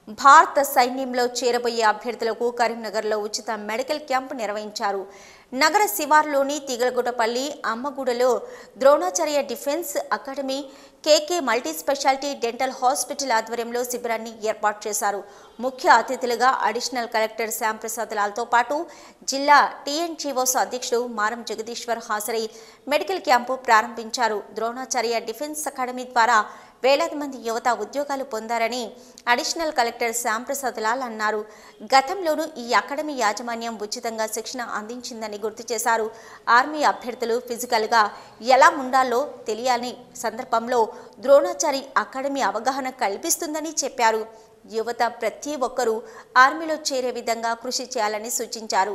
భారత సైన్యంలో చేరబోయే అభ్యర్థులకు కరీంనగర్లో ఉచిత మెడికల్ క్యాంపు నిర్వహించారు నగర శివార్లోని తీగలగుటపల్లి అమ్మగూడలో Dronacharya defence academy KK multi speciality dental hospital ఆధ్వర్యంలో శిబిరాన్ని ఏర్పాటు చేశారు ముఖ్య అతిథులుగా అడిషనల్ కలెక్టర్ శ్యాంప్రసాద్ లాల్తో పాటు జిల్లా టీఎన్జీఓస్ అధ్యక్షుడు మారం జగదీశ్వర్ హాజరై మెడికల్ క్యాంపు ప్రారంభించారు ద్రోణాచార్య డిఫెన్స్ అకాడమీ ద్వారా వేలాది మంది యువత ఉద్యోగాలు పొందారని అడిషనల్ కలెక్టర్ శ్యాంప్రసాద్ లాల్ అన్నారు గతంలోనూ ఈ అకాడమీ యాజమాన్యం ఉచితంగా శిక్షణ అందించిందని గుర్తు చేశారు ఆర్మీ అభ్యర్థులు ఫిజికల్గా ఎలా ఉండాలో తెలియాలని సందర్భంలో ద్రోణాచారి అకాడమీ అవగాహన కల్పిస్తుందని చెప్పారు యువత ప్రతి ఒక్కరూ ఆర్మీలో చేరే విధంగా కృషి చేయాలని సూచించారు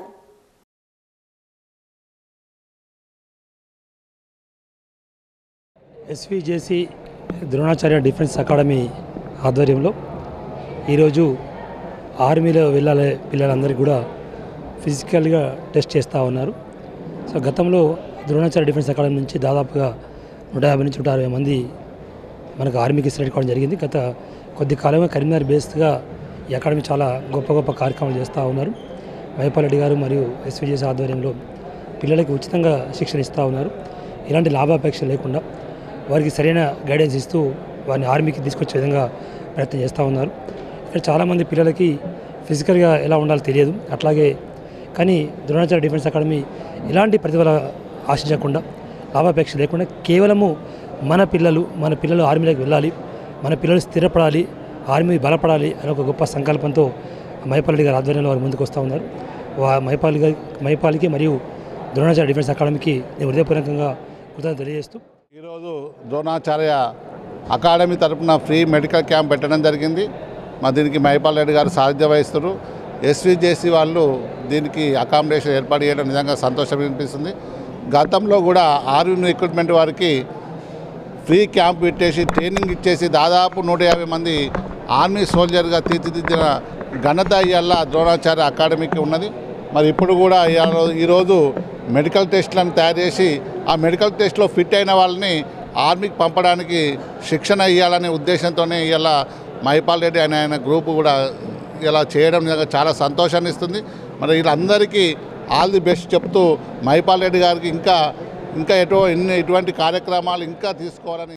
ఎస్విజేసి ద్రోణాచార్య డిఫెన్స్ అకాడమీ ఆధ్వర్యంలో ఈరోజు ఆర్మీలో వెళ్ళాలే పిల్లలందరికీ కూడా ఫిజికల్గా టెస్ట్ చేస్తూ ఉన్నారు సో గతంలో ద్రోణాచార్య డిఫెన్స్ అకాడమీ నుంచి దాదాపుగా నూట యాభై నుంచి నూట అరవై మంది మనకు ఆర్మీకి సెలెక్ట్ కావడం జరిగింది గత కొద్ది కాలంగా కరీంనగర్ బేస్డ్గా ఈ అకాడమీ చాలా గొప్ప గొప్ప కార్యక్రమాలు చేస్తూ ఉన్నారు మైపాల్ రెడ్డి గారు మరియు ఎస్విజేసి ఆధ్వర్యంలో పిల్లలకి ఉచితంగా శిక్షణ ఇస్తూ ఉన్నారు ఇలాంటి లాభాపేక్ష లేకుండా వారికి సరైన గైడెన్స్ ఇస్తూ వారిని ఆర్మీకి తీసుకొచ్చే విధంగా ప్రయత్నం చేస్తూ ఉన్నారు ఇక్కడ చాలామంది పిల్లలకి ఫిజికల్గా ఎలా ఉండాలో తెలియదు అట్లాగే కానీ ద్రోణాచార్య డిఫెన్స్ అకాడమీ ఇలాంటి ప్రతిభల ఆశించకుండా లాభాపేక్ష లేకుండా కేవలము మన పిల్లలు మన పిల్లలు ఆర్మీలోకి వెళ్ళాలి మన పిల్లలు స్థిరపడాలి ఆర్మీ బలపడాలి అనే ఒక గొప్ప సంకల్పంతో మైపాల్ గారి ఆధ్వర్యంలో వారు ముందుకు వస్తూ ఉన్నారు వా మైపాల్ గారి మైపాల్కి మరియు ద్రోణాచార్య డిఫెన్స్ అకాడమీకి నేను హృదయపూర్వకంగా కృతజ్ఞత తెలియజేస్తూ ఈరోజు ద్రోణాచార్య అకాడమీ తరపున ఫ్రీ మెడికల్ క్యాంప్ పెట్టడం జరిగింది మా దీనికి మైపాల్ రెడ్డి గారు సారథ్యం వహిస్తారు ఎస్విజేసి వాళ్ళు దీనికి అకామిడేషన్ ఏర్పాటు చేయడం నిజంగా సంతోషం అనిపిస్తుంది గతంలో కూడా ఆర్మీ రిక్రూట్మెంట్ వారికి ఫ్రీ క్యాంప్ పెట్టేసి ట్రైనింగ్ ఇచ్చేసి దాదాపు నూట యాభై మంది ఆర్మీ సోల్జర్గా తీర్చిదిద్దిన ఘనత ఇవాళ ద్రోణాచార్య అకాడమీకి ఉన్నది మరి ఇప్పుడు కూడా ఇవాళ ఈరోజు మెడికల్ టెస్ట్లను తయారు చేసి ఆ మెడికల్ టెస్ట్లో ఫిట్ అయిన వాళ్ళని ఆర్మీకి పంపడానికి శిక్షణ ఇవ్వాలనే ఉద్దేశంతోనే ఇవాళ మైపాల్ రెడ్డి అనే ఆయన గ్రూపు కూడా ఇలా చేయడం నిజంగా చాలా సంతోషాన్ని ఇస్తుంది మరి వీళ్ళందరికీ ఆల్ ది బెస్ట్ చెప్తూ మైపాల్ రెడ్డి గారికి ఇంకా ఇంకా ఎటో ఎన్ని ఇటువంటి కార్యక్రమాలు ఇంకా తీసుకోవాలని